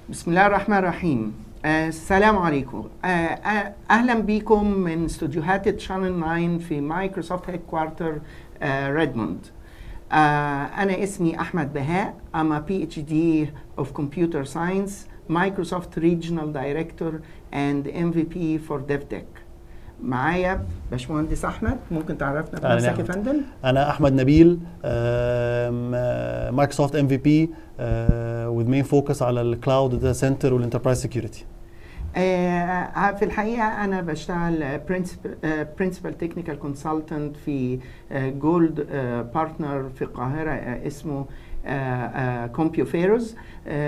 بسم الله الرحمن الرحيم آه، السلام عليكم آه، آه، اهلا بكم من استوديوهات تشانل 9 في مايكروسوفت هيد كوارتر ريدموند انا اسمي احمد بهاء I'm a PhD of Computer Science Microsoft Regional Director and MVP for DevTech معايا باشمهندس احمد ممكن تعرفنا أهلا بنفسك يا أحمد. فندم انا احمد نبيل مايكروسوفت ام في بي with main focus على الكلاود داتا سنتر والانتربرايز سكيورتي آه، في الحقيقة أنا بشتغل برنسبل تكنيكال كونسلتنت في جولد بارتنر في القاهرة آه، اسمه كومبيو فيروز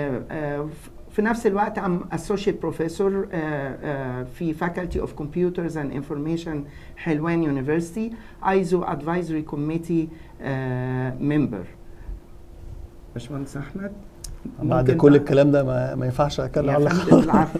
في نفس الوقت I'm associate professor آه، آه، في faculty of computers and information حلوان University ISO advisory committee آه، member باشمهندس أحمد بعد ممكن كل بقى- الكلام ده ما, ما ينفعش اتكلم يا على فندم العفو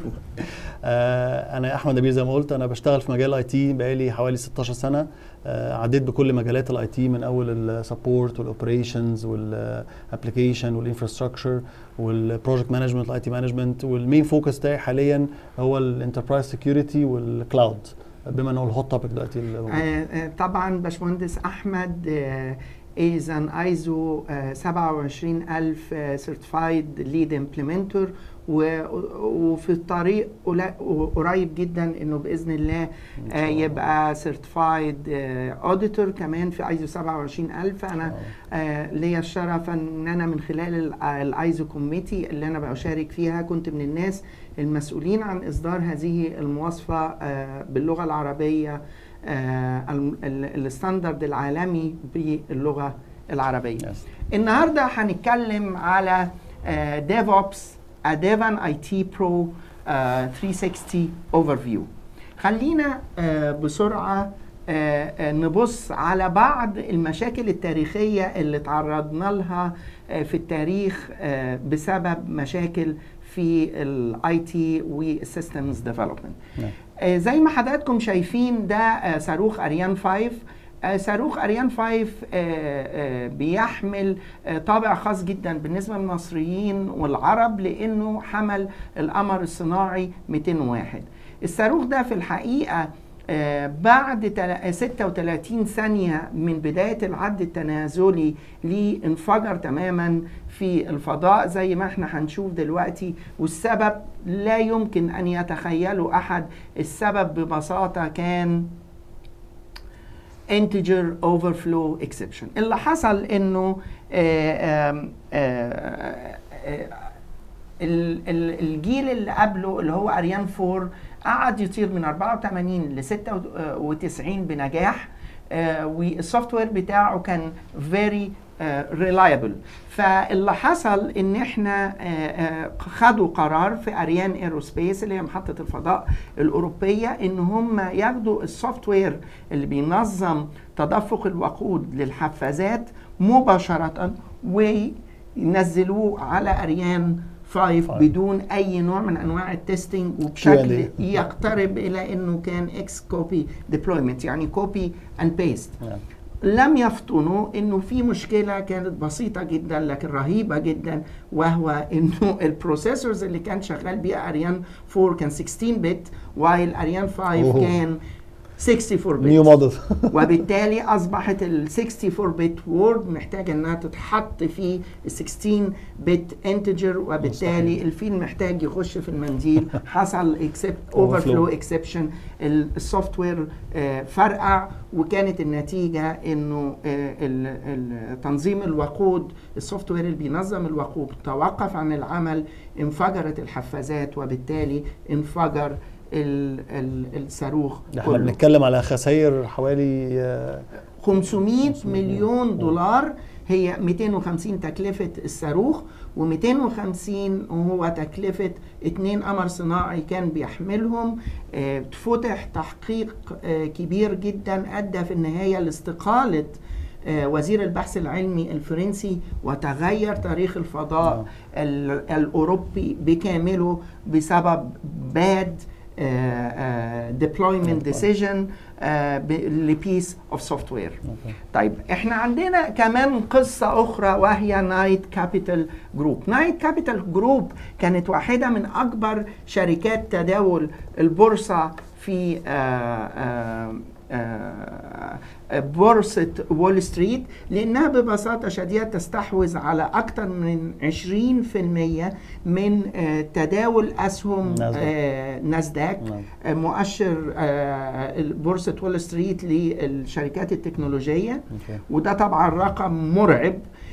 آه، انا احمد نبيل زي ما قلت انا بشتغل في مجال الاي تي بقالي حوالي 16 سنه آه، عديت بكل مجالات الاي تي من اول السبورت والاوبريشنز والابلكيشن والانفراستراكشر والبروجكت مانجمنت الاي تي مانجمنت والمين فوكس بتاعي حاليا هو الانتربرايز سكيورتي والكلاود بما انه الهوت توبيك دلوقتي اللي موجود. آه، آه، طبعا باشمهندس احمد is an ISO آه، 27000 آه، certified lead implementer و- وفي الطريق قلا- قريب جدا انه باذن الله إن آه، شاء الله. يبقى certified آه، auditor كمان في ISO 27000 انا آه، ليا الشرف ان انا من خلال الايزو كوميتي اللي انا بشارك فيها كنت من الناس المسؤولين عن اصدار هذه المواصفه آه، باللغه العربيه آه، الم- ال- الستاندرد العالمي باللغه العربيه Yes. النهارده هنتكلم على ديف اوبس اديفان اي تي برو 360 اوفر فيو خلينا آه، بسرعه آه، آه، نبص على بعض المشاكل التاريخيه اللي تعرضنا لها آه، في التاريخ آه، بسبب مشاكل في الاي تي والسيستمز ديفلوبمنت نعم. آه، زي ما حضراتكم شايفين ده آه، صاروخ اريان 5 آه، صاروخ اريان 5 آه، آه، بيحمل آه، طابع خاص جدا بالنسبه للمصريين والعرب لانه حمل القمر الصناعي 201 الصاروخ ده في الحقيقه آه، بعد تلا- 36 ثانية من بداية العد التنازلي ليه انفجر تماما في الفضاء زي ما احنا هنشوف دلوقتي والسبب لا يمكن أن يتخيله أحد السبب ببساطة كان integer overflow exception اللي حصل انه آه، آم، آه، آه، ال- ال- الجيل اللي قبله اللي هو اريان 4 قعد يطير من 84 ل 96 بنجاح آه، والسوفت وير بتاعه كان فيري ريلايبل فاللي حصل ان احنا آه، آه، خدوا قرار في اريان ايروسبيس اللي هي محطه الفضاء الاوروبيه ان هم ياخدوا السوفت وير اللي بينظم تدفق الوقود للحفازات مباشره وينزلوه على اريان 5 Five. بدون اي نوع من انواع التستنج وبشكل Q&A. يقترب الى انه كان اكس كوبي ديبلويمنت يعني كوبي اند بيست نعم. لم يفطنوا انه في مشكله كانت بسيطه جدا لكن رهيبه جدا وهو انه البروسيسورز اللي كان شغال بيها اريان 4 كان 16 بت وايل اريان 5 أوه. كان 64 بت نيو موديل وبالتالي اصبحت ال 64 بت وورد محتاجه انها تتحط في ال 16 بت انتجر وبالتالي مستحيل. الفيل محتاج يخش في المنديل حصل اكسبت Overflow. اوفر فلو اكسبشن السوفت وير فرقع وكانت النتيجه انه آه، ال- ال- تنظيم الوقود السوفت وير اللي بينظم الوقود توقف عن العمل انفجرت الحفازات وبالتالي انفجر ال- ال- الصاروخ احنا كله. بنتكلم على خسائر حوالي آه، 500 مليون دولار هي 250 تكلفة الصاروخ و250 هو تكلفة اتنين قمر صناعي كان بيحملهم آه، فتح تحقيق آه، كبير جدا أدى في النهاية لاستقالة آه، وزير البحث العلمي الفرنسي وتغير تاريخ الفضاء ال- الأوروبي بكامله بسبب باد deployment decision لبيس اوف سوفت وير طيب احنا عندنا كمان قصه اخرى وهي نايت كابيتال جروب نايت كابيتال جروب كانت واحده من اكبر شركات تداول البورصه في آآ آآ آآ بورصة وول ستريت لأنها ببساطة شديدة تستحوذ على أكثر من 20% من تداول أسهم ناسداك مؤشر بورصة وول ستريت للشركات التكنولوجية وده طبعا رقم مرعب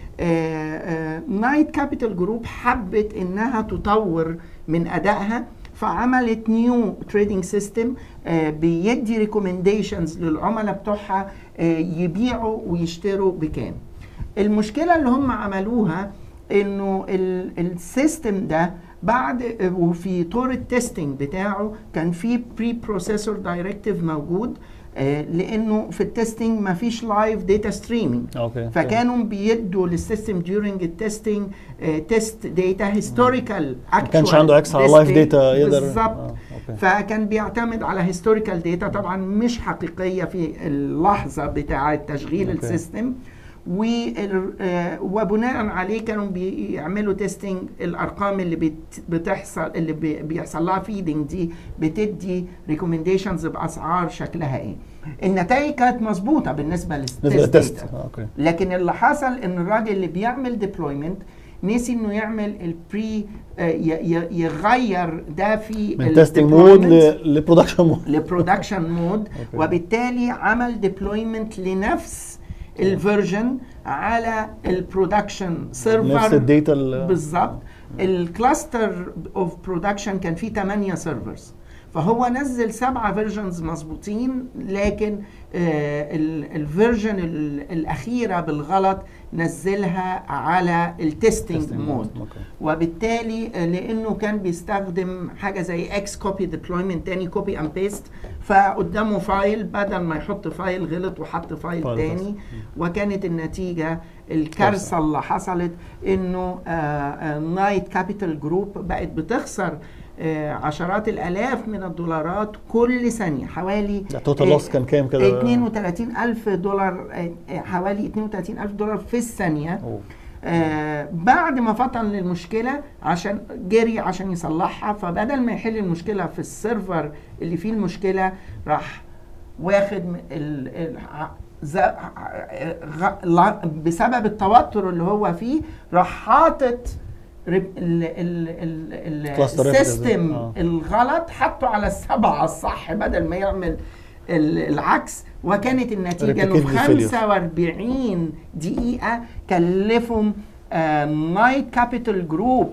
نايت كابيتال جروب حبت انها تطور من ادائها فعملت نيو تريدنج سيستم بيدي ريكومنديشنز للعملاء بتوعها يبيعوا ويشتروا بكام المشكله اللي هم عملوها انه السيستم ده بعد وفي طور التستنج بتاعه كان في بري بروسيسور دايركتيف موجود آه لانه في التستنج ما فيش لايف داتا ستريمينج فكانوا بيدوا للسيستم ديورنج التستنج تيست داتا هيستوريكال ما كانش عنده اكس على لايف داتا يقدر بالظبط آه. فكان بيعتمد على هيستوريكال داتا طبعا مش حقيقيه في اللحظه بتاعه تشغيل أوكي. السيستم وبناء عليه كانوا بيعملوا تيستنج الارقام اللي بتحصل اللي بيحصل لها فيدنج دي بتدي ريكومنديشنز باسعار شكلها ايه النتائج كانت مظبوطه بالنسبه للتست لكن اللي حصل ان الراجل اللي بيعمل ديبلويمنت نسي انه يعمل البري يغير ده في من تيستنج مود لبرودكشن مود لبرودكشن مود وبالتالي عمل ديبلويمنت لنفس الفيرجن على البرودكشن سيرفر نفس الداتا بالظبط الكلاستر اوف برودكشن كان فيه 8 سيرفرز فهو نزل سبعة فيرجنز مظبوطين لكن الفيرجن الأخيرة بالغلط نزلها على التستنج مود وبالتالي لأنه كان بيستخدم حاجة زي اكس كوبي ديبلويمنت تاني كوبي اند بيست فقدامه فايل بدل ما يحط فايل غلط وحط فايل تاني وكانت النتيجة الكارثة اللي حصلت انه نايت كابيتال جروب بقت بتخسر عشرات الالاف من الدولارات كل ثانيه حوالي التوتال لوس كان كام كده 32 الف دولار حوالي 32 الف دولار في الثانيه أوه. آه بعد ما فطن للمشكله عشان جري عشان يصلحها فبدل ما يحل المشكله في السيرفر اللي فيه المشكله راح واخد ال ال بسبب التوتر اللي هو فيه راح حاطط السيستم آه. الغلط حطه على السبعة الصح بدل ما يعمل العكس وكانت النتيجة انه في 45 دقيقة كلفهم نايت كابيتال جروب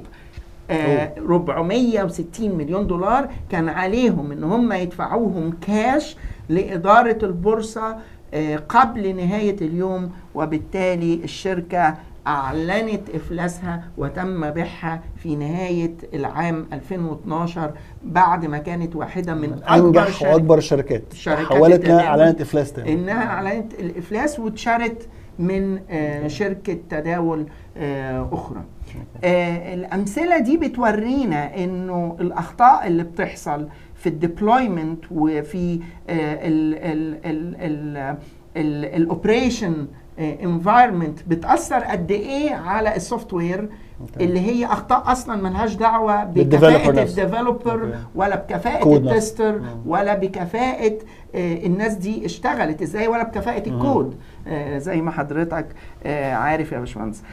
460 مليون دولار كان عليهم ان هم يدفعوهم كاش لإدارة البورصة آه قبل نهاية اليوم وبالتالي الشركة أعلنت إفلاسها وتم بيعها في نهاية العام 2012 بعد ما كانت واحدة من أكبر أنجح وأكبر الشركات حولت إنها أعلنت إفلاس تاني إنها أعلنت الإفلاس واتشرت من آه شركة تداول آه أخرى آه الأمثلة دي بتورينا إنه الأخطاء اللي بتحصل في الديبلويمنت وفي الاوبريشن انفايرمنت بتاثر قد ايه على السوفت وير اللي هي اخطاء اصلا ملهاش دعوه بكفاءه الديفلوبر ولا بكفاءه التستر ولا بكفاءه الناس دي اشتغلت ازاي ولا بكفاءه الكود زي ما حضرتك عارف يا باشمهندس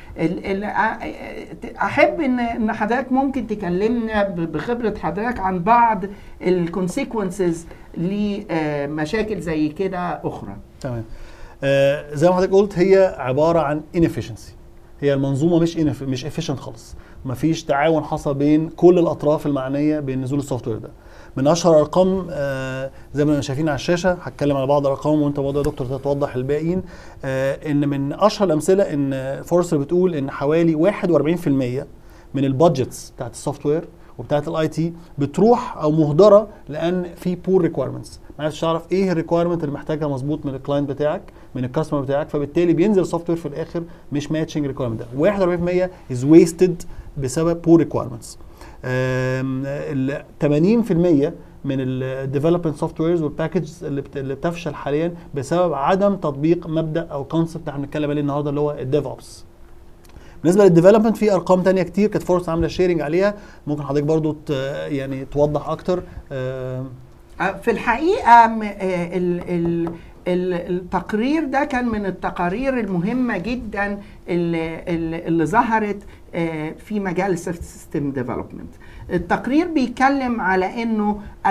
احب ان ان حضرتك ممكن تكلمنا بخبره حضرتك عن بعض الكونسيكونسز لمشاكل زي كده اخرى تمام آه زي ما حضرتك قلت هي عباره عن inefficiency هي المنظومه مش مش efficient خالص مفيش تعاون حصل بين كل الاطراف المعنيه بنزول السوفت وير ده من اشهر ارقام آه زي ما شايفين على الشاشه هتكلم على بعض الارقام وانت برضه يا دكتور تتوضح الباقيين آه ان من اشهر الامثله ان فورستر بتقول ان حوالي 41% من البادجتس بتاعت السوفت وير وبتاعت الاي تي بتروح او مهدره لان في بور ريكويرمنتس ما عرفتش تعرف ايه الريكويرمنت اللي محتاجها مظبوط من الكلاينت بتاعك من الكاستمر بتاعك فبالتالي بينزل السوفت وير في الاخر مش ماتشنج ريكويرمنت ده 41% از ويستد بسبب بور ريكويرمنتس ال 80% من الديفلوبمنت سوفت ويرز والباكجز اللي بت- اللي بتفشل حاليا بسبب عدم تطبيق مبدا او كونسبت احنا بنتكلم عليه النهارده اللي هو الديف اوبس بالنسبه للديفلوبمنت في ارقام تانية كتير كانت فرصه عامله شيرنج عليها ممكن حضرتك برضو ت- يعني توضح اكتر آه، في الحقيقه م- آه، ال- ال- ال- التقرير ده كان من التقارير المهمه جدا اللي, اللي اللي ظهرت آه، في مجال سيستم ديفلوبمنت التقرير بيتكلم على انه 40%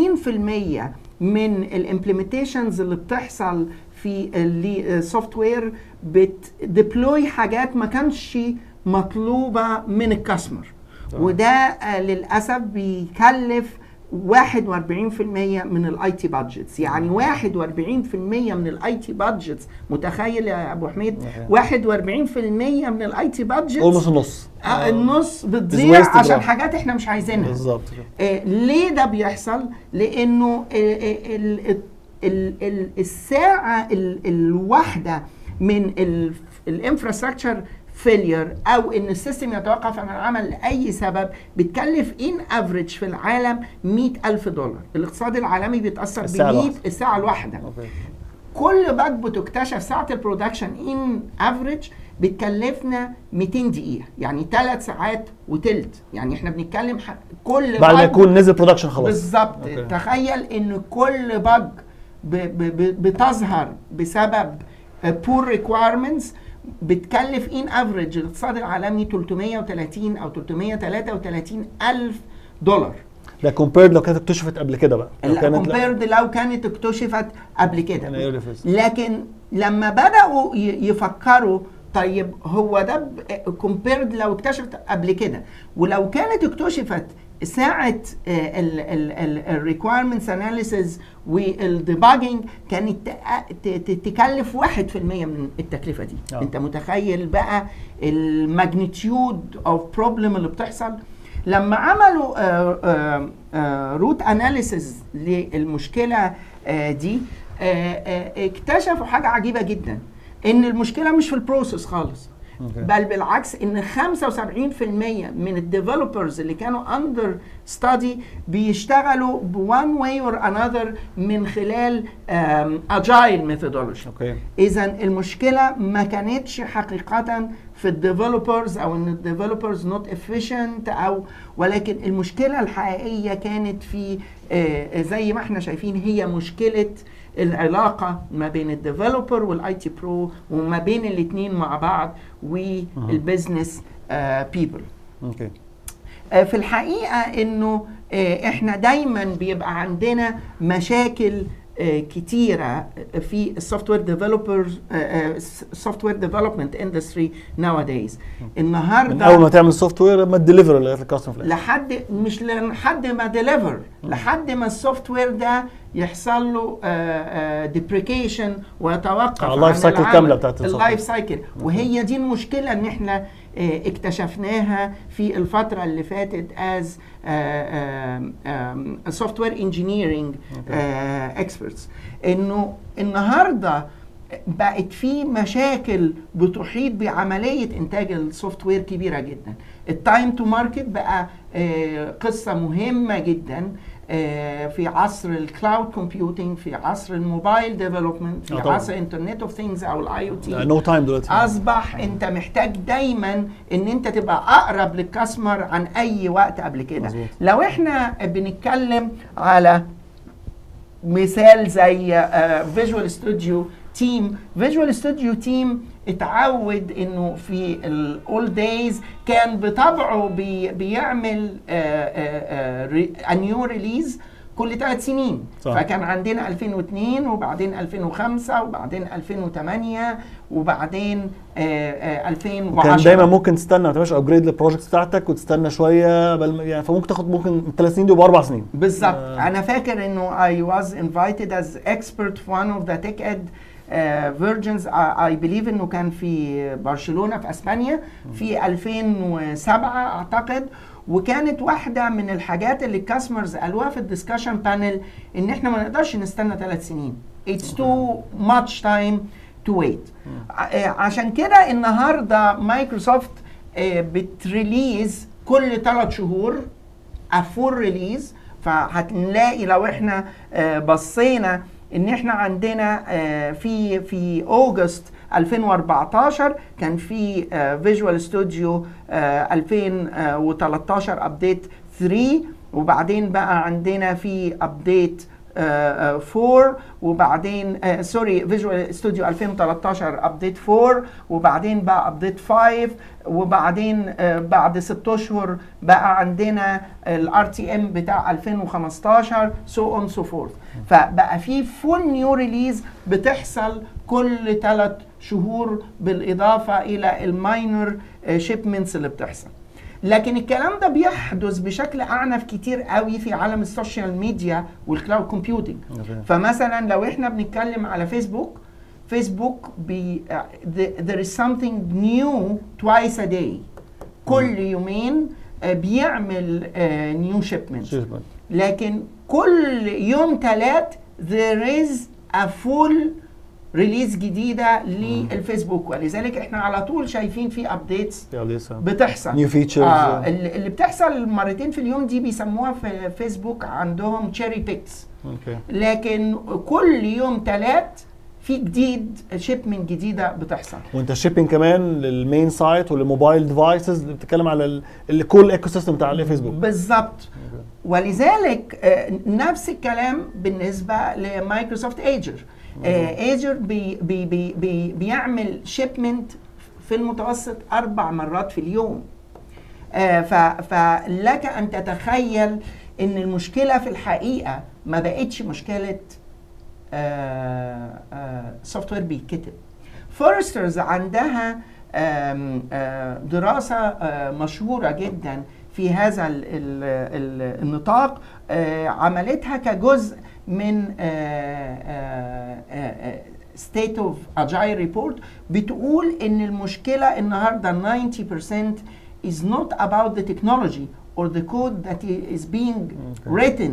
من الامبلمنتيشنز اللي بتحصل في السوفت وير بتديبلوي حاجات ما كانش مطلوبه من الكاستمر تمام. وده آه، للاسف بيكلف 41% من الاي تي بادجتس يعني 41% من الاي تي بادجتس متخيل يا ابو حميد 41% من الاي تي بادجتس اولموست النص آه، النص بتضيع wasted عشان راح. حاجات احنا مش عايزينها بالظبط آه، ليه ده بيحصل؟ لانه آه، آه، ال- ال- ال- الساعه ال- الواحده من الانفراستراكشر فيلير او ان السيستم يتوقف عن العمل لاي سبب بتكلف ان افريج في العالم 100 الف دولار الاقتصاد العالمي بيتاثر ب الساعة 100 الواحدة. الساعه الواحده اوكي كل باج بتكتشف ساعه البرودكشن ان افريج بتكلفنا 200 دقيقه يعني ثلاث ساعات وتلت يعني احنا بنتكلم ح- كل بعد ما bug يكون نزل برودكشن خلاص بالظبط أوكي. تخيل ان كل باج بتظهر بسبب بور ريكويرمنتس بتكلف ان افريج الاقتصاد العالمي 330 او 333 الف دولار ده كومبيرد لو كانت اكتشفت قبل كده بقى لو كانت كومبيرد لو كانت اكتشفت قبل كده يعني early phase. لكن لما بداوا ي- يفكروا طيب هو ده كومبيرد لو اكتشفت قبل كده ولو كانت اكتشفت ساعة الريكويرمنتس اناليسيز والديباجنج كانت ت- ت- تكلف 1% من التكلفة دي آه. انت متخيل بقى الماجنتيود اوف بروبلم اللي بتحصل لما عملوا روت اناليسيز للمشكله آه، دي آه، آه، اكتشفوا حاجه عجيبه جدا ان المشكله مش في البروسيس خالص أوكي. بل بالعكس ان 75% من الديفلوبرز اللي كانوا اندر ستادي بيشتغلوا بوان واي اور انذر من خلال اجايل ميثودولوجي اوكي اذا المشكله ما كانتش حقيقه في الديفلوبرز او ان الديفلوبرز نوت افيشنت او ولكن المشكله الحقيقيه كانت في آه، زي ما احنا شايفين هي مشكله العلاقه ما بين الديفلوبر والاي تي برو وما بين الاثنين مع بعض والبزنس بيبل اوكي آه، في الحقيقه انه آه، احنا دايما بيبقى عندنا مشاكل آه، كتيره في السوفت وير ديفلوبرز السوفت وير ديفلوبمنت اندستري ناو النهارده من اول ما تعمل سوفت وير لما تديليفر لغايه الكاستمر لحد مش لحد ما ديليفر لحد ما السوفت وير ده يحصل له ديبريكيشن ويتوقف آه، اللايف عن سايكل العمل. كاملة بتاعت السوفت اللايف وير. سايكل وهي دي المشكله ان احنا آه، اكتشفناها في الفتره اللي فاتت از سوفت وير انجينيرنج اكسبرتس انه النهارده بقت في مشاكل بتحيط بعمليه انتاج السوفت وير كبيره جدا التايم تو ماركت بقى آه، قصه مهمه جدا آه، في عصر الكلاود كومبيوتنج في عصر الموبايل ديفلوبمنت في آه، طبعاً. عصر انترنت اوف ثينجز او الاي او تي نو تايم دلوقتي اصبح انت محتاج دايما ان انت تبقى اقرب للكاستمر عن اي وقت قبل كده مظبوط. لو احنا بنتكلم على مثال زي فيجوال ستوديو تيم فيجوال ستوديو تيم اتعود انه في الاول دايز كان بطبعه بي بيعمل انيو ريليز كل ثلاث سنين صح. فكان عندنا 2002 وبعدين 2005 وبعدين 2008 وبعدين آه، آه، 2010 وكان دايما ممكن تستنى ما تعملش ابجريد للبروجكت بتاعتك وتستنى شويه بل يعني فممكن تاخد ممكن ثلاث سنين دي يبقى اربع سنين بالظبط آه. انا فاكر انه I was invited as expert في one of the tech ed uh, virgins I, I believe انه كان في برشلونه في اسبانيا في 2007 اعتقد وكانت واحده من الحاجات اللي الكاستمرز قالوها في الدسكشن بانل ان احنا ما نقدرش نستنى ثلاث سنين It's too much time to wait ع- آه، عشان كده النهارده مايكروسوفت آه، بتريليز كل ثلاث شهور فور ريليز فهنلاقي لو احنا آه، بصينا ان احنا عندنا آه، في في اوجست 2014 كان في فيجوال ستوديو 2013 ابديت 3 وبعدين بقى عندنا في ابديت 4 وبعدين سوري فيجوال ستوديو 2013 ابديت 4 وبعدين بقى ابديت 5 وبعدين آه، بعد 6 اشهر بقى عندنا الار تي ام بتاع 2015 سو اون سو فورث فبقى في فول نيو ريليز بتحصل كل ثلاث شهور بالاضافه الى الماينر شيبمنتس اللي بتحصل لكن الكلام ده بيحدث بشكل اعنف كتير قوي في عالم السوشيال ميديا والكلاود كومبيوتنج أوكي. فمثلا لو احنا بنتكلم على فيسبوك فيسبوك بي uh, the- there is something new twice a day كل يومين uh, بيعمل نيو شيبمنت شيبمنت. لكن كل يوم ثلاث there is a full ريليز جديده للفيسبوك ولذلك احنا على طول شايفين في ابديتس Yeah, لسه. بتحصل New features. آه اللي اللي بتحصل مرتين في اليوم دي بيسموها في فيسبوك عندهم تشيري بيكس اوكي لكن كل يوم ثلاث في جديد شيبمنت جديده بتحصل وانت شيبنج كمان للمين سايت وللموبايل ديفايسز اللي بتتكلم على ال- اللي كل الايكو سيستم بتاع الفيسبوك بالظبط ولذلك آه، نفس الكلام بالنسبه لمايكروسوفت ايجر ايجر بي بي بي بي بيعمل شيبمنت في المتوسط اربع مرات في اليوم آه، ف- فلك ان تتخيل ان المشكله في الحقيقه ما بقتش مشكله سوفت وير بيتكتب فورسترز عندها آم، آه، دراسه آه، مشهوره جدا في هذا ال ال ال النطاق آه، عملتها كجزء من ستيت اوف اجايل ريبورت بتقول ان المشكله النهارده 90% is not about the technology or the code that is being Okay. written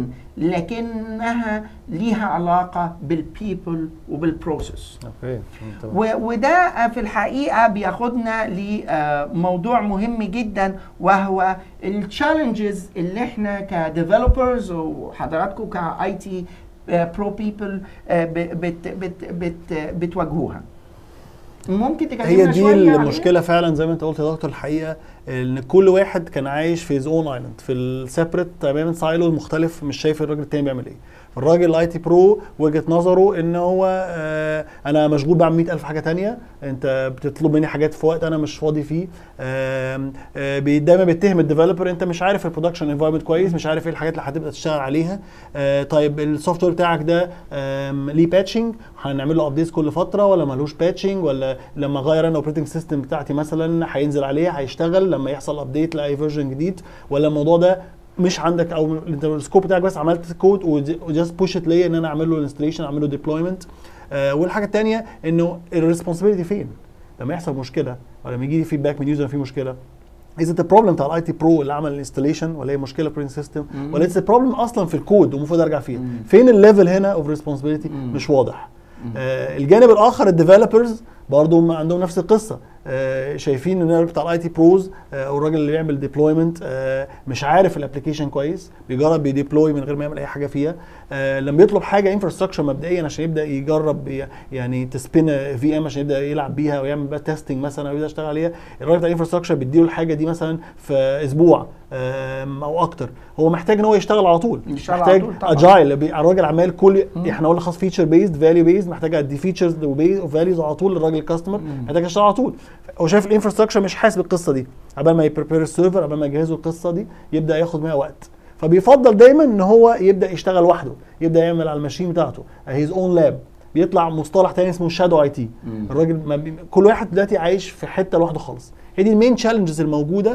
لكنها ليها علاقه بالبيبل وبالبروسيس اوكي تمام. و- وده في الحقيقه بياخدنا لموضوع مهم جدا وهو التشالنجز اللي احنا كديفلوبرز وحضراتكم كاي تي برو بيبل بت بت بت بتواجهوها ممكن تكلمنا هي دي شويه عليها؟ المشكله فعلا زي ما انت قلت يا دكتور الحقيقه ان كل واحد كان عايش في زون ايلاند في السيبريت تماما سايلو مختلف مش شايف الراجل التاني بيعمل ايه الراجل الاي تي برو وجهه نظره ان هو آه انا مشغول بعمل 100000 حاجه تانية انت بتطلب مني حاجات في وقت انا مش فاضي فيه آم، آه بي- دايما بيتهم الديفلوبر انت مش عارف البرودكشن انفايرمنت كويس مش عارف ايه الحاجات اللي هتبدا تشتغل عليها آه طيب السوفت وير بتاعك ده آم، ليه باتشنج هنعمل له ابديتس كل فتره ولا ملوش باتشنج ولا لما اغير انا الاوبريتنج سيستم بتاعتي مثلا هينزل عليه هيشتغل لما يحصل ابديت لاي فيرجن جديد ولا الموضوع ده مش عندك او انت السكوب بتاعك بس عملت كود وجاست بوش ات ليا ان انا اعمل له انستليشن اعمل له ديبلويمنت آه والحاجه الثانيه انه الريسبونسبيلتي فين؟ لما يحصل مشكله ولا لما يجي لي فيدباك من يوزر في مشكله از ات البروبلم بتاع الاي تي برو اللي عمل الانستليشن ولا هي مشكله برين سيستم مم. ولا اتس البروبلم اصلا في الكود ومفروض ارجع فيها مم. فين الليفل هنا اوف ريسبونسبيلتي مم. مش واضح مم. آه الجانب الاخر الديفلوبرز برضه هم عندهم نفس القصه آه شايفين ان بتاع الاي تي بروز آه او الراجل اللي بيعمل ديبلويمنت آه مش عارف الابلكيشن كويس بيجرب بيديبلوي من غير ما يعمل اي حاجه فيها آه لما يطلب حاجه انفراستراكشر مبدئيا عشان يبدا يجرب ي- يعني تسبين في ام عشان يبدا يلعب بيها ويعمل بقى تيستنج مثلا او يبدا يشتغل عليها الراجل بتاع الانفراستراكشر بيديله الحاجه دي مثلا في اسبوع آم، او اكتر هو محتاج ان هو يشتغل على طول يشتغل على محتاج طول طبعاً. اجايل الراجل عمال كل مم. احنا قلنا خلاص فيتشر بيزد فاليو بيزد محتاج ادي فيتشرز وفاليوز على طول للراجل الكاستمر مم. محتاج يشتغل على طول هو شايف الانفراستراكشر مش حاسب القصه دي قبل ما يبريبير السيرفر قبل ما يجهزوا القصه دي يبدا ياخد منها وقت فبيفضل دايما ان هو يبدا يشتغل لوحده يبدا يعمل على الماشين بتاعته هيز اون لاب بيطلع مصطلح تاني اسمه شادو اي تي مم. الراجل ما بي... كل واحد دلوقتي عايش في حته لوحده خالص هي دي المين تشالنجز الموجوده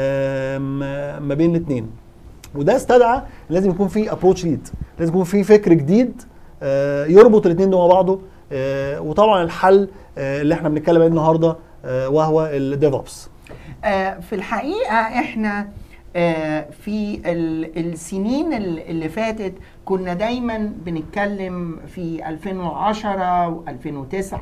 آم، ما بين الاثنين وده استدعى لازم يكون في ابروتش ليد لازم يكون في فكر جديد آه، يربط الاثنين دول مع بعضه آه، وطبعا الحل آه، اللي احنا بنتكلم عليه النهارده آه، وهو الديف اوبس آه، في الحقيقه احنا آه، في ال- السنين ال- اللي فاتت كنا دايما بنتكلم في 2010 و2009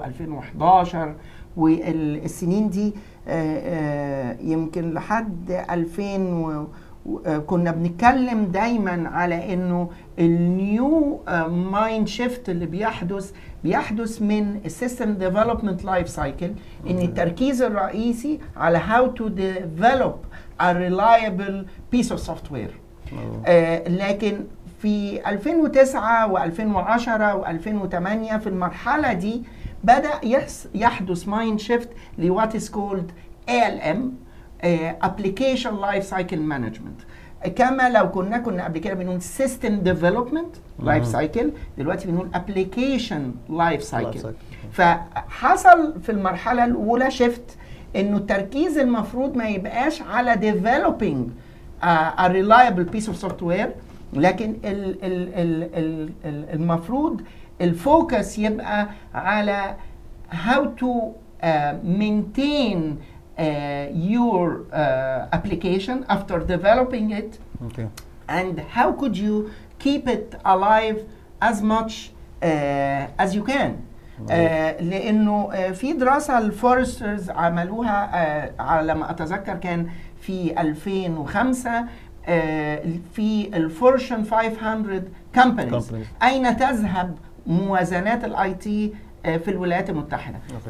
و2011 والسنين دي آه، آه، يمكن لحد آه، كنا بنتكلم دايما على انه النيو مايند شيفت اللي بيحدث بيحدث من السيستم ديفلوبمنت لايف سايكل ان التركيز الرئيسي على هاو تو ديفلوب a reliable piece of software آه، لكن في 2009 و2010 و2008 في المرحلة دي بدأ يحس يحدث مايند شيفت لوات از كولد ALM آه، Application Life Cycle Management كما لو كنا كنا قبل كده بنقول System Development Life Cycle دلوقتي بنقول Application Life Cycle cycle. فحصل في المرحلة الأولى شيفت إنه التركيز المفروض ما يبقاش على developing uh, a reliable piece of software لكن ال ال ال ال ال المفروض الفوكس يبقى على how to uh, maintain uh, your uh, application after developing it اوكي and how could you keep it alive as much uh, as you can آه لانه آه في دراسه الفورسترز عملوها آه على ما اتذكر كان في 2005 آه في الفورشن 500 كومبانيز Companies. اين تذهب موازنات الاي تي في الولايات المتحده أوكي.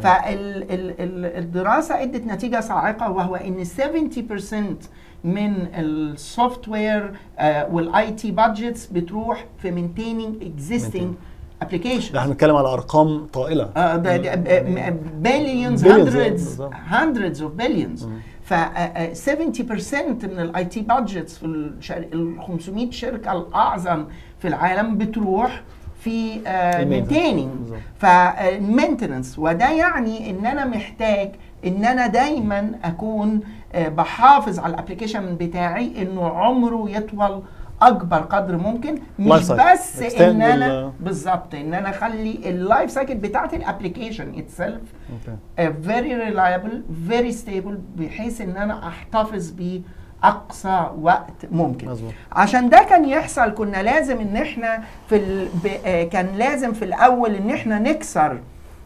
فالدراسه ادت نتيجه صاعقه وهو ان 70% من السوفت وير والاي تي بادجتس بتروح في maintaining existing applications ده احنا بنتكلم على ارقام طائله آه، ده- ده- ب- billions Billions، hundreds بالظبط. hundreds of billions ف آه، آه، 70% من الاي تي بادجتس في الشر- ال 500 شركه الاعظم في العالم بتروح في المينتنس. مينتيننج بالظبط. فالمينتننس وده يعني ان انا محتاج ان انا دايما اكون آه، بحافظ على الابلكيشن بتاعي انه عمره يطول اكبر قدر ممكن مش Life cycle. بس Extend ان انا ال- بالظبط ان انا اخلي اللايف سايكل بتاعت الابلكيشن اتسيلف اوكي فيري ريلايبل فيري ستيبل بحيث ان انا احتفظ بيه اقصى وقت ممكن مظبوط. عشان ده كان يحصل كنا لازم ان احنا في ال... ب... آه، كان لازم في الاول ان احنا نكسر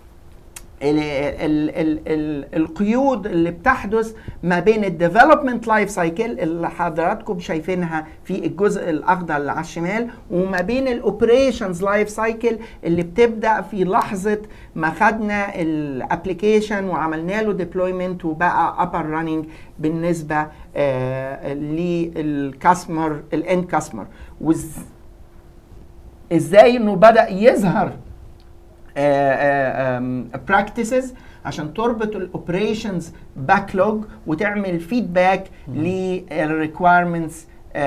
ال ال ال ال القيود اللي بتحدث ما بين الديفلوبمنت لايف سايكل اللي حضراتكم شايفينها في الجزء الاخضر اللي على الشمال وما بين الاوبريشنز لايف سايكل اللي بتبدا في لحظه ما خدنا الابلكيشن وعملنا له ديبلويمنت وبقى ابر راننج بالنسبه آه للكاستمر الاند كاستمر ازاي انه بدا يظهر براكتسز عشان تربط الاوبريشنز باكلوج وتعمل فيدباك للريكويرمنتس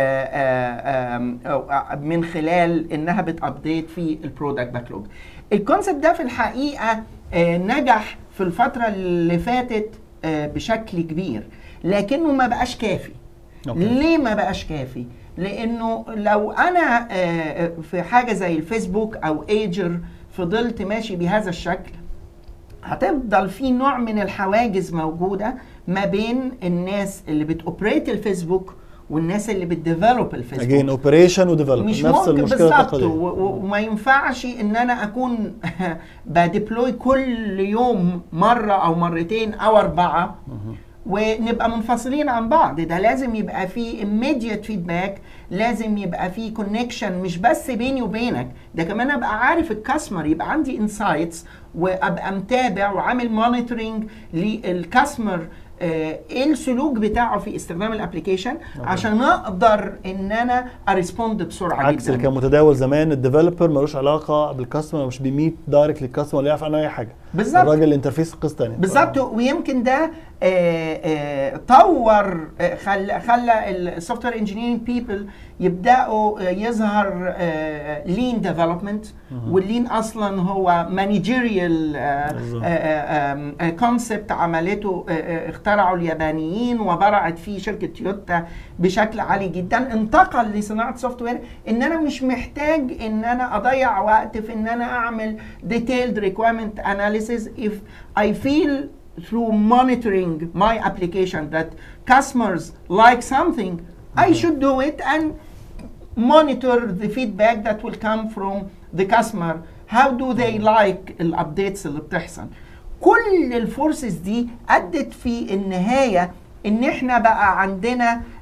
من خلال انها بتابديت في البرودكت باكلوج الكونسيبت ده في الحقيقه آه، نجح في الفتره اللي فاتت آه، بشكل كبير لكنه ما بقاش كافي أوكي. ليه ما بقاش كافي لانه لو انا آه، في حاجه زي الفيسبوك او ايجر فضلت ماشي بهذا الشكل هتفضل في نوع من الحواجز موجوده ما بين الناس اللي بتوبريت الفيسبوك والناس اللي بتديفلوب الفيسبوك اجين اوبريشن وديفلوبمنت مش نفس ممكن المشكله بالظبط التقليديه و- و- وما ينفعش ان انا اكون بديبلوي كل يوم مره او مرتين او اربعه ونبقى منفصلين عن بعض ده لازم يبقى في immediate feedback لازم يبقى في كونكشن مش بس بيني وبينك ده كمان ابقى عارف الكاستمر يبقى عندي انسايتس وابقى متابع وعامل مونيتورنج للكاستمر آه، ايه السلوك بتاعه في استخدام الابلكيشن عشان اقدر ان انا اريسبوند بسرعه عكس جدا اللي كان متداول زمان الديفلوبر ملوش علاقه بالكاستمر مش بيميت دايركت للكاستمر ولا يعرف عنه اي حاجه بالظبط. الراجل الانترفيس قصه ثانيه بالظبط ويمكن ده آه، آه، طور آه، خلى خلى السوفت وير انجينيرنج بيبل يبداوا آه، يظهر لين ديفلوبمنت واللين اصلا هو مانجيريال بالظبط. كونسبت عملته آه، آه، اخترعه اليابانيين وبرعت فيه شركه تويوتا بشكل عالي جدا انتقل لصناعه سوفت وير ان انا مش محتاج ان انا اضيع وقت في ان انا اعمل detailed requirement analysis if I feel through monitoring my application that customers like something I should do it and monitor the feedback that will come from the customer how do they like الابديتس اللي بتحصل كل الفورسز دي ادت في النهايه ان احنا بقى عندنا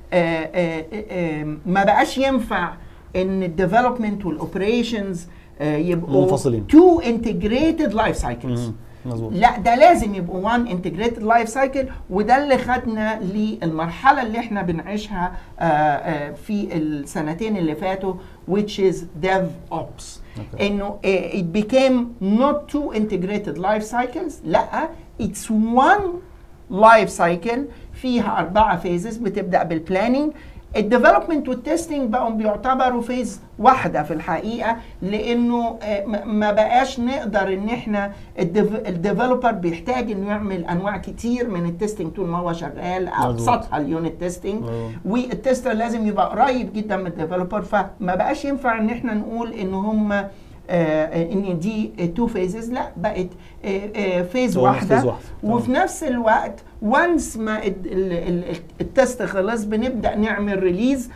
ما بقاش ينفع ان الديفلوبمنت والاوبريشنز يبقوا منفصلين. تو انتجريتد لايف سايكلز مم. مظبوط لا ده لازم يبقوا وان انتجريتد لايف سايكل وده اللي خدنا للمرحله اللي احنا بنعيشها آه، آه، في السنتين اللي فاتوا which is DevOps أوكي. انه آه، it became not two integrated life cycles لا it's one life cycle فيها أربعة فيزز بتبدأ بالبلاننج الديفلوبمنت والتستنج بقوا بيعتبروا فيز واحدة في الحقيقة لأنه آه، م- ما بقاش نقدر إن إحنا الديفلوبر بيحتاج إنه يعمل أنواع كتير من التستنج طول ما هو شغال مظبوط. أبسطها اليونت تستنج مظبوط. والتستر لازم يبقى قريب جدا من الديفلوبر فما بقاش ينفع إن إحنا نقول إن هم آه، ان دي تو فيزز لا بقت فيز هو واحده phase واحدة. وفي نفس الوقت وانس ما ال- ال- ال- التست خلص بنبدا نعمل ريليز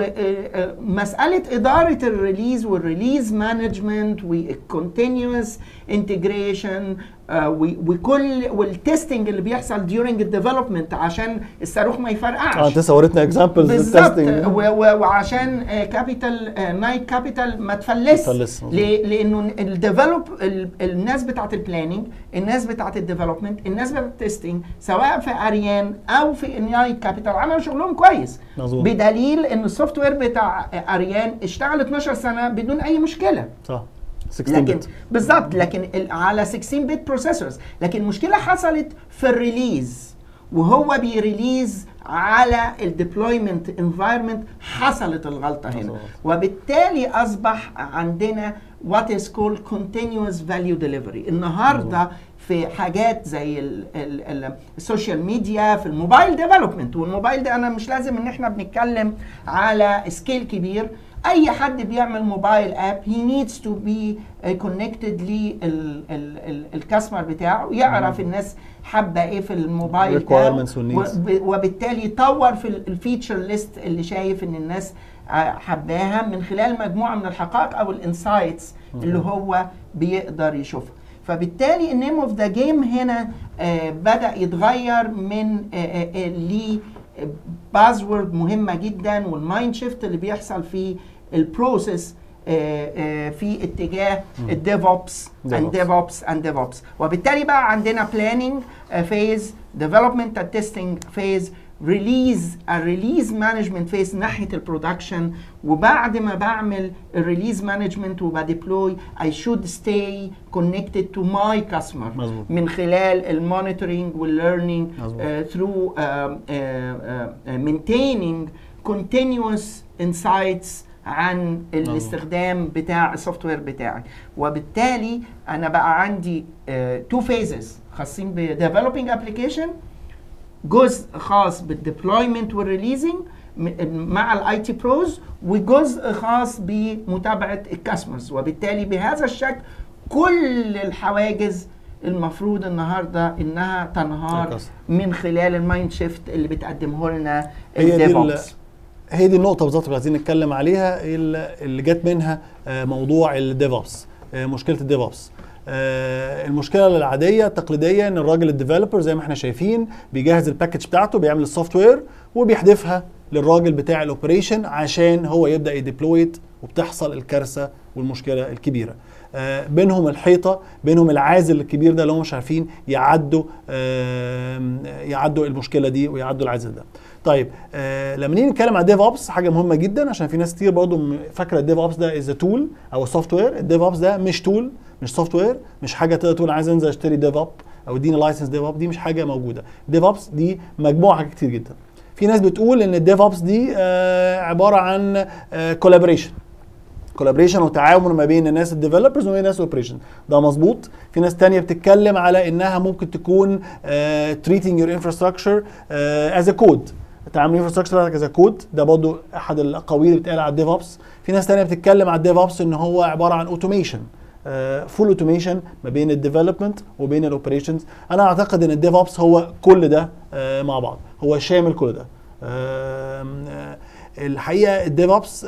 ومساله اداره الريليز والريليز مانجمنت والكونتينوس انتجريشن وكل والتستنج اللي بيحصل during الديفلوبمنت عشان الصاروخ ما يفرقعش اه انت لسه وريتنا اكزامبلز بالظبط و- و- وعشان كابيتال نايت كابيتال ما تفلس تفلس، مظبوط. ليه؟ لانه الديفلوب الناس بتاعت البلاننج الناس بتاعت الديفلوبمنت الناس بتاعت التستنج سواء في اريان او في نايت كابيتال عملوا شغلهم كويس مظبوط. بدليل ان السوفت وير بتاع اريان اشتغل 12 سنه بدون اي مشكله صح 16 لكن بت بالظبط لكن ال- على 16 بت بروسيسورز لكن المشكله حصلت في الريليز وهو بيريليز على الديبلويمنت انفايرمنت حصلت الغلطه هنا مظبوط. وبالتالي اصبح عندنا وات از كولد continuous فاليو ديليفري النهارده في حاجات زي ال- ال- ال- السوشيال ميديا في الموبايل ديفلوبمنت والموبايل ده انا مش لازم ان احنا بنتكلم على سكيل كبير اي حد بيعمل موبايل اب هي نيدز تو بي كونكتد للكاستمر بتاعه يعرف الناس حابه ايه في الموبايل ده Requirements والneeds. وب- وبالتالي يطور في الفيتشر ليست اللي شايف ان الناس آه، حباها من خلال مجموعه من الحقائق او الانسايتس اللي هو بيقدر يشوفها فبالتالي النيم اوف ذا جيم هنا آه، بدا يتغير من ل بازورد مهمه جدا والمايند شيفت اللي بيحصل في البروسيس في اتجاه الديف اوبس اند DevOps. ديف اوبس اند ديف اوبس وبالتالي بقى عندنا بلاننج فيز ديفلوبمنت تيستنج فيز ريليز الريليز مانجمنت فيز ناحيه البرودكشن وبعد ما بعمل الريليز مانجمنت وبديبلوي اي شود ستي كونكتد تو ماي كاستمر مظبوط. من خلال المونيتورنج والليرنينج مظبوط. through um, uh, uh, uh, maintaining continuous insights عن الاستخدام بتاع السوفت وير بتاعي وبالتالي انا بقى عندي تو فيزز خاصين بديفلوبينج ابلكيشن جزء خاص بالديبلويمنت والريليزنج مع الاي تي بروز وجزء خاص بمتابعه الكاستمرز وبالتالي بهذا الشكل كل الحواجز المفروض النهارده انها تنهار الكاستمر. من خلال المايند شيفت اللي بتقدمه لنا هي دي ال- الديفوبس هي دي النقطة بالظبط اللي عايزين نتكلم عليها ال- اللي جت منها آه، موضوع الديفوبس مشكلة الديفوبس المشكلة العادية التقليدية ان الراجل الديفلوبر زي ما احنا شايفين بيجهز الباكج بتاعته بيعمل السوفت وير وبيحذفها للراجل بتاع الاوبريشن عشان هو يبدا يديبلويت وبتحصل الكارثه والمشكله الكبيره آه، بينهم الحيطه بينهم العازل الكبير ده اللي هم مش عارفين يعدوا آم، يعدوا المشكله دي ويعدوا العازل ده طيب آه لما نيجي نتكلم على ديف اوبس حاجه مهمه جدا عشان في ناس كتير برضو م- فاكره الديف اوبس ده از تول او سوفت وير الديف اوبس ده مش تول مش سوفت وير مش حاجه تقدر تقول عايز انزل اشتري ديف اب او اديني لايسنس ديف اب دي مش حاجه موجوده ديف اوبس دي مجموعه حاجات كتير جدا في ناس بتقول ان الديف اوبس دي آه عباره عن كولابريشن كولابريشن وتعاون ما بين الناس الديفلوبرز وما بين الناس الاوبريشن ده مظبوط في ناس تانية بتتكلم على انها ممكن تكون تريتنج يور انفراستراكشر از ا كود تعامل الانفراستراكشر بتاعتك از كود ده برضه احد الاقاويل اللي بتقال على الديف اوبس في ناس تانية بتتكلم على الديف اوبس ان هو عباره عن اوتوميشن فول اوتوميشن ما بين الديفلوبمنت وبين الاوبريشنز انا اعتقد ان الديف اوبس هو كل ده آه، مع بعض هو شامل كل ده آم، آه، الحقيقه الديف اوبس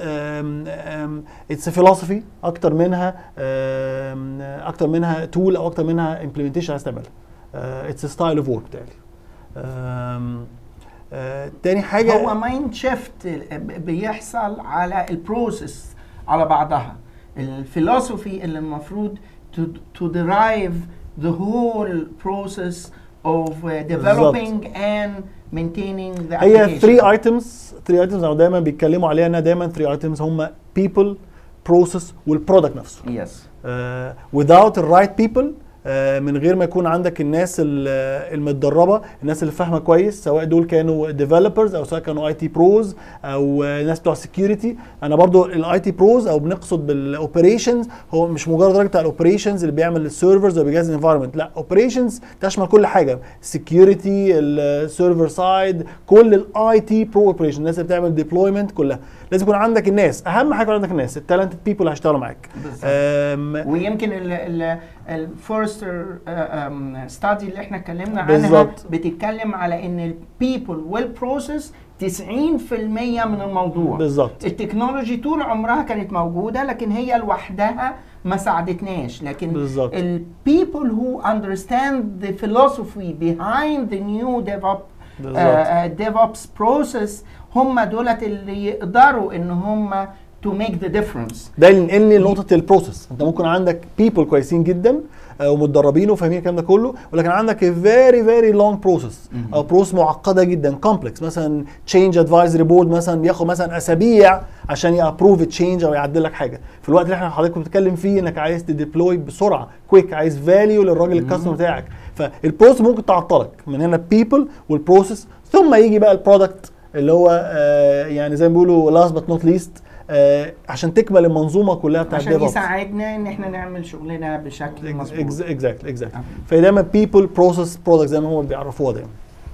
اتس فيلوسفي اكتر منها آم، اكتر منها تول او اكتر منها امبلمنتيشن عايز تعملها اتس ستايل اوف ورك بتاعي آم، آه تاني حاجه هو مايند شيفت بيحصل على البروسيس على بعضها الفلسفي اللي المفروض to, to derive the whole process of uh, developing and maintaining the هي application. 3 ايتمز 3 ايتمز او دايما بيتكلموا عليها انها دايما 3 ايتمز هم people process والبرودكت نفسه Yes. آه without the right people آه من غير ما يكون عندك الناس ال- المتدربه الناس اللي فاهمه كويس سواء دول كانوا ديفلوبرز او سواء كانوا اي تي بروز او آه، ناس بتوع سكيورتي انا برضو الاي تي بروز او بنقصد بالاوبريشنز هو مش مجرد راجل بتاع الاوبريشنز اللي بيعمل السيرفرز او بيجهز الانفايرمنت لا اوبريشنز تشمل كل حاجه سكيورتي السيرفر سايد كل الاي تي برو اوبريشن الناس اللي بتعمل ديبلويمنت كلها لازم يكون عندك الناس اهم حاجه يكون عندك الناس التالنتد بيبل اللي هيشتغلوا معاك بالظبط. آم، ويمكن الفورستر ستادي اللي احنا اتكلمنا عنها بالظبط. بتتكلم على ان البيبل والبروسيس 90% من الموضوع بالظبط التكنولوجي طول عمرها كانت موجوده لكن هي لوحدها ما ساعدتناش لكن بالظبط. ال people who understand the philosophy behind the new DevOps بالظبط. uh, uh, DevOps process هم دولت اللي يقدروا ان هم to make the difference ده اللي ينقلني لنقطه البروسيس انت ممكن عندك بيبل كويسين جدا آه، ومتدربين وفاهمين الكلام ده كله ولكن عندك فيري فيري لونج بروسيس او بروسيس معقده جدا كومبلكس مثلا تشينج ادفايزري بورد مثلا بياخد مثلا اسابيع عشان يابروف تشينج او يعدل لك حاجه في الوقت اللي احنا حضرتك بتتكلم فيه انك عايز تديبلوي بسرعه كويك عايز فاليو للراجل الكاستمر بتاعك فالبروسيس ممكن تعطلك من هنا بيبل والبروسيس ثم يجي بقى البرودكت اللي هو آه يعني زي ما بيقولوا لاست بت نوت ليست عشان تكمل المنظومه كلها بتاعت عشان DevOps. يساعدنا ان احنا نعمل شغلنا بشكل مظبوط اكزاكتلي اكزاكتلي آه. فهي دايما بيبل بروسيس برودكت زي ما هم بيعرفوها دايما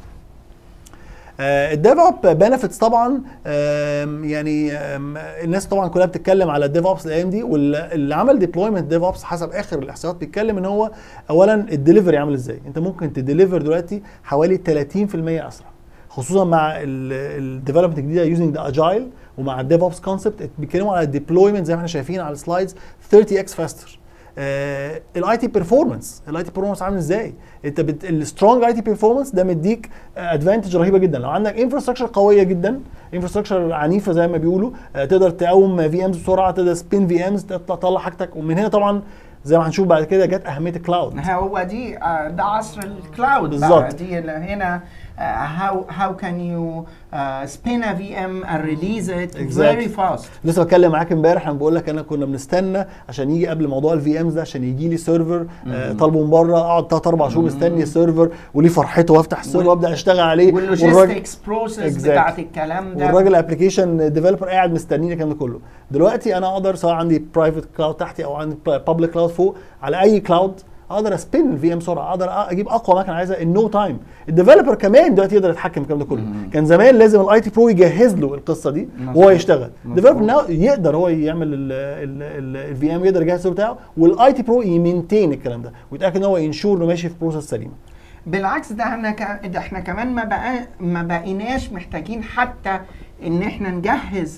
الديف اوب بنفيتس طبعا آم، يعني آم، الناس طبعا كلها بتتكلم على الديف اوبس الايام دي واللي عمل ديبلويمنت ديف اوبس حسب اخر الاحصائيات بيتكلم ان هو اولا الدليفري عامل ازاي انت ممكن تديليفر دلوقتي حوالي 30% اسرع خصوصا مع الديفلوبمنت الجديده يوزنج ذا اجايل ومع الديف اوبس كونسبت بيتكلموا على الديبلويمنت زي ما احنا شايفين على السلايدز 30 اكس فاستر الاي تي بيرفورمانس الاي تي بيرفورمانس عامل ازاي انت بت... السترونج اي تي بيرفورمانس ده مديك ادفانتج رهيبه جدا لو عندك انفراستراكشر قويه جدا انفراستراكشر عنيفه زي ما بيقولوا آه، تقدر تقوم في امز بسرعه تقدر سبين في امز تطلع حاجتك ومن هنا طبعا زي ما هنشوف بعد كده جت اهميه الكلاود هو دي آه، ده عصر الكلاود بقى. بالظبط. دي اللي هنا آه، how how can you uh, spin a VM and release it Exactly. very fast لسه بتكلم معاك امبارح انا بقول لك انا كنا بنستنى عشان يجي قبل موضوع الفي امز ده عشان يجي لي سيرفر آه طالبه من بره اقعد 3 4 شهور مستني السيرفر وليه فرحته وافتح السيرفر وال- وابدا اشتغل عليه والراجل واللوجيستكس بروسيس Exactly. بتاعت الكلام ده والراجل ابلكيشن ديفلوبر قاعد مستنيني الكلام ده كله دلوقتي انا اقدر سواء عندي برايفت كلاود تحتي او عندي بابليك كلاود فوق على اي كلاود اقدر اسبن الفي ام بسرعه اقدر اجيب اقوى مكنه عايزها ان نو تايم الديفلوبر كمان دلوقتي يقدر يتحكم في الكلام ده كله كان زمان لازم الاي تي برو يجهز له القصه دي وهو مظبوط. يشتغل مظبوط. الديفلوبر يقدر هو يعمل الفي ام يقدر يجهز السيرفر بتاعه والاي تي برو يمنتين الكلام ده ويتاكد ان هو ينشور انه ماشي في بروسيس سليمه بالعكس ده احنا ك... ده احنا كمان ما بقى ما بقيناش محتاجين حتى ان احنا نجهز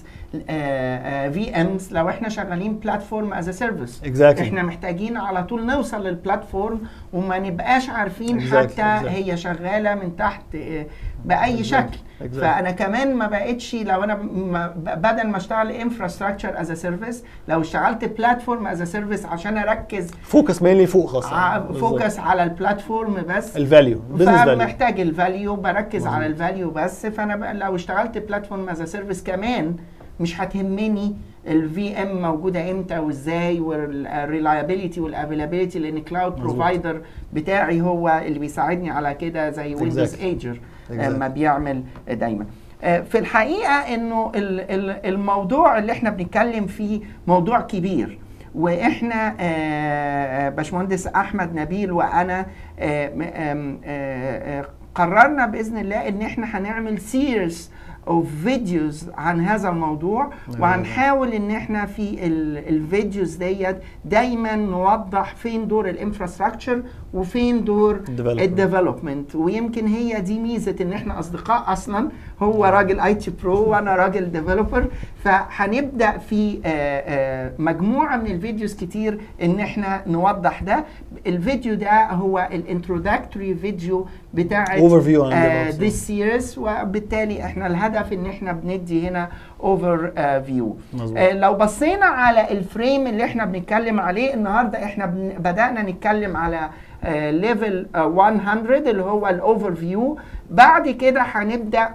في امز لو احنا شغالين بلاتفورم از سيرفيس Exactly. احنا محتاجين على طول نوصل للبلاتفورم وما نبقاش عارفين Exactly, حتى exactly. هي شغاله من تحت آه، باي Exactly, شكل exactly. فانا كمان ما بقتش لو انا ما بدل ما اشتغل انفراستراكشر از سيرفيس لو اشتغلت بلاتفورم از سيرفيس عشان اركز فوكس مينلي فوق خاصه ع- فوكس على البلاتفورم بس الفاليو بزنس فاليو فمحتاج الفاليو بركز مظبوط. على الفاليو بس فانا بقى لو اشتغلت بلاتفورم از سيرفيس كمان مش هتهمني الفي ام موجوده امتى وازاي والريلايبيليتي والافيلابيلتي لان كلاود مظبوط. بروفايدر بتاعي هو اللي بيساعدني على كده زي ويندوز Exactly. ايجر Exactly. ما بيعمل دايما آه، في الحقيقه انه ال- ال- الموضوع اللي احنا بنتكلم فيه موضوع كبير واحنا آه، باشمهندس احمد نبيل وانا آه، م- آم، آه، آه، قررنا باذن الله ان احنا هنعمل سيريز اوف فيديوز عن هذا الموضوع أيوة. وهنحاول ان احنا في ال- الفيديوز ديت دايما نوضح فين دور الانفراستراكشر وفين دور Development. الديفلوبمنت ويمكن هي دي ميزه ان احنا اصدقاء اصلا هو راجل اي تي برو وانا راجل ديفلوبر فهنبدا في آه، آه، مجموعه من الفيديوز كتير ان احنا نوضح ده الفيديو ده هو الانتروداكتوري فيديو بتاع Overview عن DevOps. this series وبالتالي احنا الهدف ان احنا بندي هنا اوفر فيو مظبوط. لو بصينا على الفريم اللي احنا بنتكلم عليه النهارده احنا بن- بدانا نتكلم على ليفل 100 اللي هو الاوفر فيو بعد كده هنبدا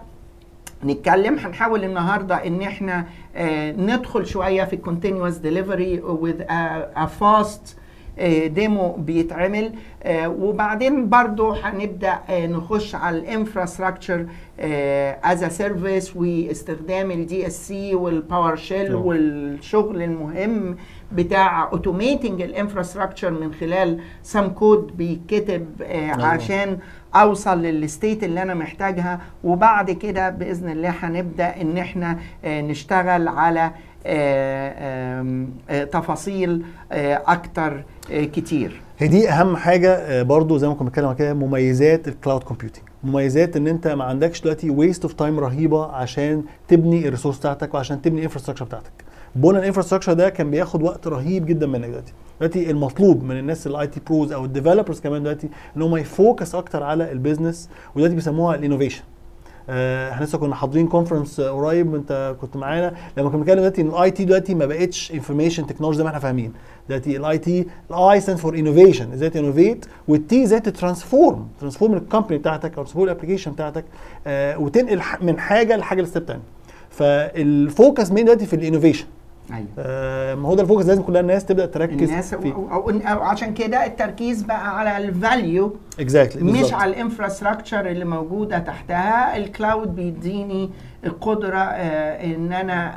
نتكلم هنحاول النهارده ان احنا آه، ندخل شويه في continuous delivery with a, a fast آه، ديمو بيتعمل آه، وبعدين برضو هنبدا آه، نخش على الانفراستراكشر از سيرفيس واستخدام الدي اس سي والباور شيل نعم. والشغل المهم بتاع اوتوميتنج الانفراستراكشر من خلال سم كود بيتكتب آه، نعم. عشان اوصل للستيت اللي انا محتاجها وبعد كده باذن الله هنبدا ان احنا آه، نشتغل على آه، آم، آه، تفاصيل آه، اكتر آه، كتير هي دي اهم حاجه آه، برضو زي ما كنا بنتكلم كده مميزات الكلاود كومبيوتنج مميزات ان انت ما عندكش دلوقتي ويست اوف تايم رهيبه عشان تبني الريسورس بتاعتك وعشان تبني الانفراستراكشر بتاعتك بنى الانفراستراكشر ده كان بياخد وقت رهيب جدا منك دلوقتي دلوقتي المطلوب من الناس الاي تي بروز او الديفلوبرز كمان دلوقتي ان هم يفوكس اكتر على البيزنس ودلوقتي بيسموها الانوفيشن آه، احنا لسه كنا حاضرين كونفرنس قريب انت كنت معانا لما كنا بنتكلم دلوقتي ان الاي تي دلوقتي ما بقتش انفورميشن تكنولوجي زي ما احنا فاهمين دلوقتي الاي تي الاي ستاند فور انوفيشن ازاي تنوفيت والتي ازاي تترانسفورم ترانسفورم الكومباني بتاعتك او ترانسفورم الابلكيشن بتاعتك آه وتنقل ح- من حاجه لحاجه لستيب تاني فالفوكس مين دلوقتي في الانوفيشن ايوه آه ما هو ده الفوكس لازم كل الناس تبدا تركز الناس فيه أو, أو, أو عشان كده التركيز بقى على الفاليو اكزاكتلي مش على الانفراستراكشر اللي موجوده تحتها الكلاود بيديني القدره آه ان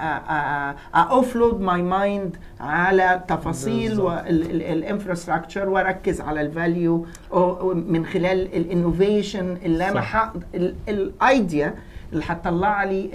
انا اوفلود ماي مايند على تفاصيل بالظبط. الانفراستراكشر واركز على الفاليو من خلال الانوفيشن اللي انا صح. الايديا اللي هتطلع لي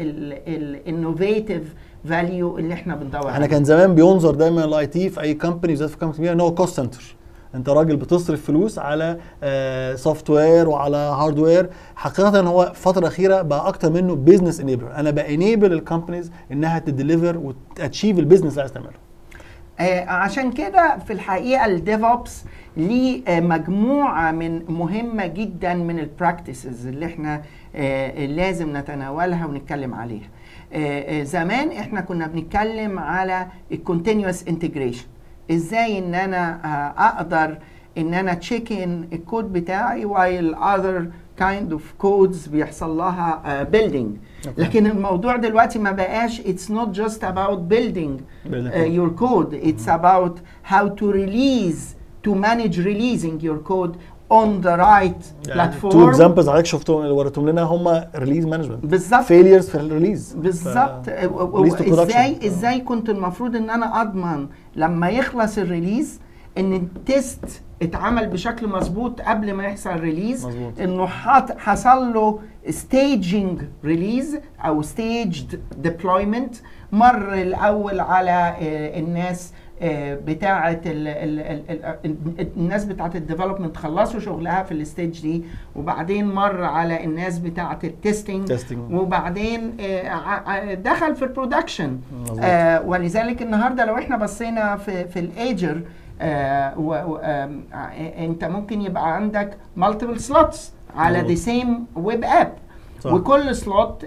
الانوفيتيف فاليو اللي احنا بندور احنا عليه كان زمان بينظر دايما الاي تي في اي كومباني بالذات في كومباني كبيره ان هو كوست سنتر انت راجل بتصرف فلوس على سوفت وير وعلى هاردوير حقيقه هو الفتره الاخيره بقى اكتر منه بزنس انيبلر انا بانيبل الكومبانيز انها تديليفر وتاتشيف البيزنس اللي عايز تعمله آه، عشان كده في الحقيقه الديفوبس ليه آه، مجموعه من مهمه جدا من البراكتسز اللي احنا آه، لازم نتناولها ونتكلم عليها آه، آه، زمان احنا كنا بنتكلم على الكونتينوس انتجريشن ازاي ان انا آه، اقدر ان انا تشيك ان الكود بتاعي while other kind of codes بيحصل لها uh, building أوكي. لكن الموضوع دلوقتي ما بقاش it's not just about building Building uh, your code it's about how to release to manage releasing your code on the right تو platform اكزامبلز حضرتك شفتهم اللي وريتهم لنا هم ريليز مانجمنت بالظبط فيليرز في الريليز بالظبط ف- و- و- release to production. ازاي آه. ازاي كنت المفروض ان انا اضمن لما يخلص الريليز ان التيست اتعمل بشكل مظبوط قبل ما يحصل ريليز مظبوط. انه حط حصل له staging ريليز او staged deployment مر الاول على آه، الناس آه، بتاعه ال ال ال ال الناس بتاعه الديفلوبمنت خلصوا شغلها في الستيج دي وبعدين مر على الناس بتاعه التستنج Testing. وبعدين آه، ع- ع- دخل في البرودكشن مظبوط. آه ولذلك النهارده لو احنا بصينا في في الايجر آه و و آم، آه انت ممكن يبقى عندك مالتيبل سلوتس على ذا مظبوط. سيم ويب اب صح. وكل سلوت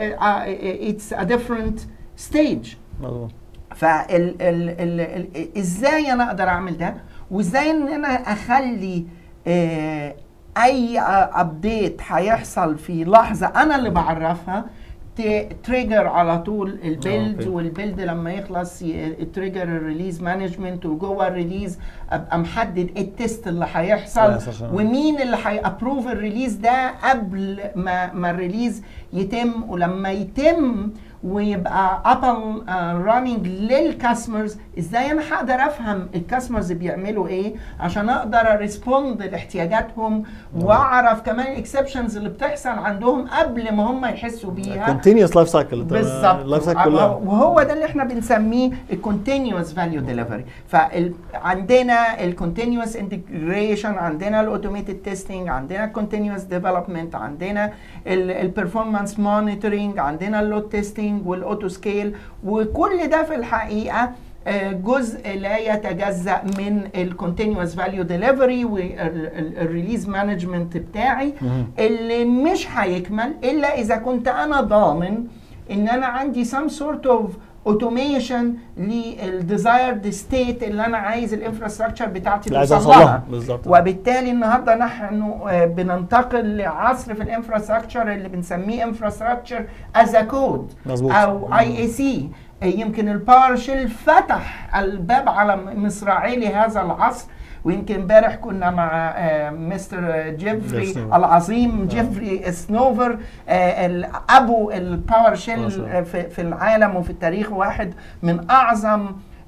اتس ا ديفرنت ستيج مظبوط فال ال ال ال ازاي انا اقدر اعمل ده وازاي ان انا اخلي آه اي ابديت هيحصل في لحظه انا اللي بعرفها تريجر على طول البيلد أوكي. والبيلد لما يخلص تريجر الريليز مانجمنت وجوه الريليز ابقى محدد ايه التست اللي هيحصل هيحصل عشان- ومين اللي هيابروف الريليز ده قبل ما ما الريليز يتم ولما يتم ويبقى ابل راننج للكاستمرز ازاي انا هقدر افهم الكاستمرز بيعملوا ايه عشان اقدر اريسبوند لاحتياجاتهم واعرف كمان الاكسبشنز اللي بتحصل عندهم قبل ما هم يحسوا بيها كونتينيوس لايف سايكل بالظبط اللايف سايكل كلها وهو ده اللي احنا بنسميه الكونتينوس فاليو ديليفري فعندنا الكونتينوس انتجريشن عندنا الاوتوميتد تيستنج عندنا الكونتينوس ديفلوبمنت عندنا البرفورمانس مونيتورنج عندنا اللود تيستنج والاوتو سكيل وكل ده في الحقيقه آه، جزء لا يتجزا من الكونتينوس فاليو ديليفري والريليز مانجمنت بتاعي مهم. اللي مش هيكمل الا اذا كنت انا ضامن ان انا عندي some sort of automation للديزايرد ستيت اللي انا عايز الانفراستراكشر بتاعتي اللي عايز توصل اوصل لها لها بالظبط وبالتالي النهارده نحن آه، بننتقل لعصر في الانفراستراكشر اللي بنسميه انفراستراكشر از كود مظبوط او اي اي سي يمكن الباور شيل فتح الباب على مصراعي لهذا العصر ويمكن امبارح كنا مع آه، مستر جيفري سنوفر. العظيم جيفري سنوفر آه، ال- ابو الباور ما شيل شاء الله. في, في العالم وفي التاريخ واحد من اعظم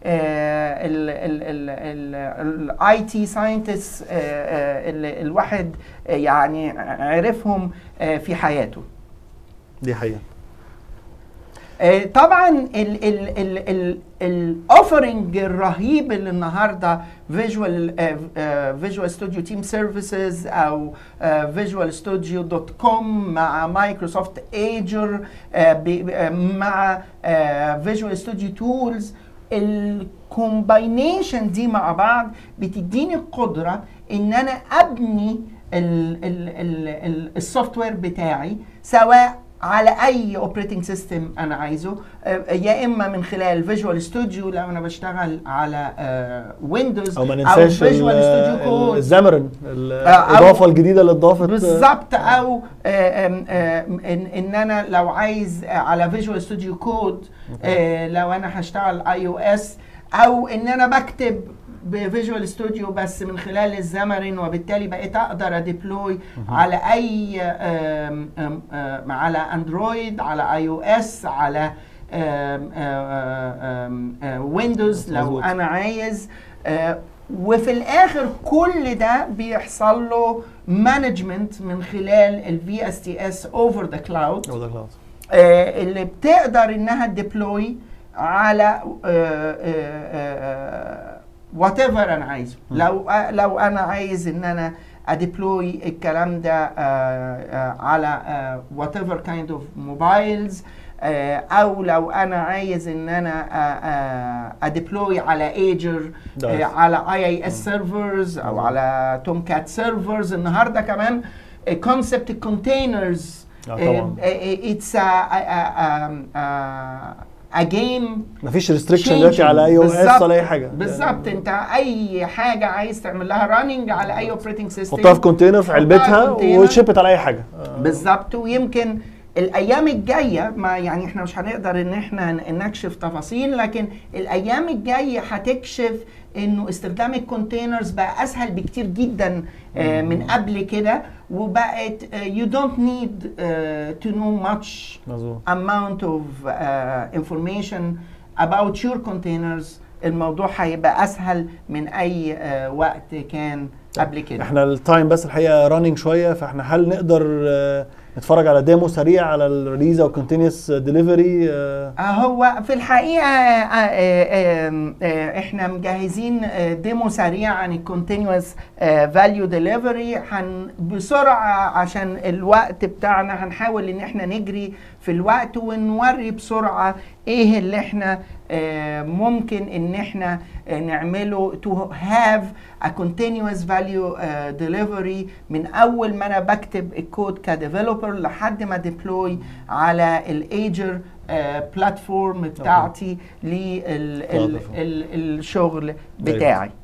الاي تي ساينتست الواحد آه، يعني عرفهم آه، في حياته دي حقيقه آه، طبعا الاوفرنج الرهيب اللي النهارده فيجوال فيجوال ستوديو تيم سيرفيسز او فيجوال ستوديو دوت كوم مع مايكروسوفت ايجر مع فيجوال ستوديو تولز الكومباينيشن دي مع بعض بتديني القدره ان انا ابني السوفت وير بتاعي سواء على اي اوبريتنج سيستم انا عايزه آه، يا اما من خلال فيجوال ستوديو لو انا بشتغل على ويندوز او ما ننساش فيجوال ال- ستوديو كود الزمرن أو- الاضافه الجديده اللي اتضافت بالظبط او آه، آم، آم، ان ان انا لو عايز آه، على فيجوال ستوديو كود لو انا هشتغل اي او اس او ان انا بكتب بفيجوال ستوديو بس من خلال الزمرن وبالتالي بقيت اقدر اديبلوي على اي آم، آم، آم، على اندرويد على اي او اس على ويندوز لو مظبوط. انا عايز آه، وفي الاخر كل ده بيحصل له مانجمنت من خلال الفي اس تي اس اوفر ذا كلاود هو ده خلاص اللي بتقدر انها تديبلوي على وات ايفر انا عايزه م. لو آه، لو انا عايز ان انا اديبلوي الكلام ده آه، آه، على وات ايفر كايند اوف موبايلز او لو انا عايز ان انا اديبلوي على ايجر ده على اي اي اس سيرفرز او مم. على توم كات سيرفرز النهارده كمان كونسبت الكونتينرز آه طبعا اتس ا جيم مفيش ريستريكشن دلوقتي على اي او اس ولا اي حاجه بالظبط انت اي حاجه عايز تعمل لها راننج على اي اوبريتنج سيستم حطها في كونتينر في حطها علبتها في كونتينر. وشيبت على اي حاجه بالظبط ويمكن الايام الجايه ما يعني احنا مش هنقدر ان احنا ن- نكشف تفاصيل لكن الايام الجايه هتكشف انه استخدام الكونتينرز بقى اسهل بكتير جدا آه، من قبل كده وبقت آه، you don't need uh, to know much مظبوط amount of uh, information about your containers الموضوع هيبقى اسهل من اي uh, وقت كان قبل كده احنا التايم بس الحقيقه راننج شويه فاحنا هل نقدر آه، نتفرج على ديمو سريع على الريليز او كونتينيوس ديليفري آه، هو في الحقيقه آه، آه، آم، آه، احنا مجهزين آه، ديمو سريع عن الكونتينوس فاليو ديليفري بسرعه عشان الوقت بتاعنا هنحاول ان احنا نجري في الوقت ونوري بسرعه ايه اللي احنا آه، ممكن ان احنا آه، نعمله to have a continuous value آه، delivery من اول ما انا بكتب الكود كديفلوبر لحد ما ديبلوي على الايجر بلاتفورم بتاعتي للشغل Very good. بتاعي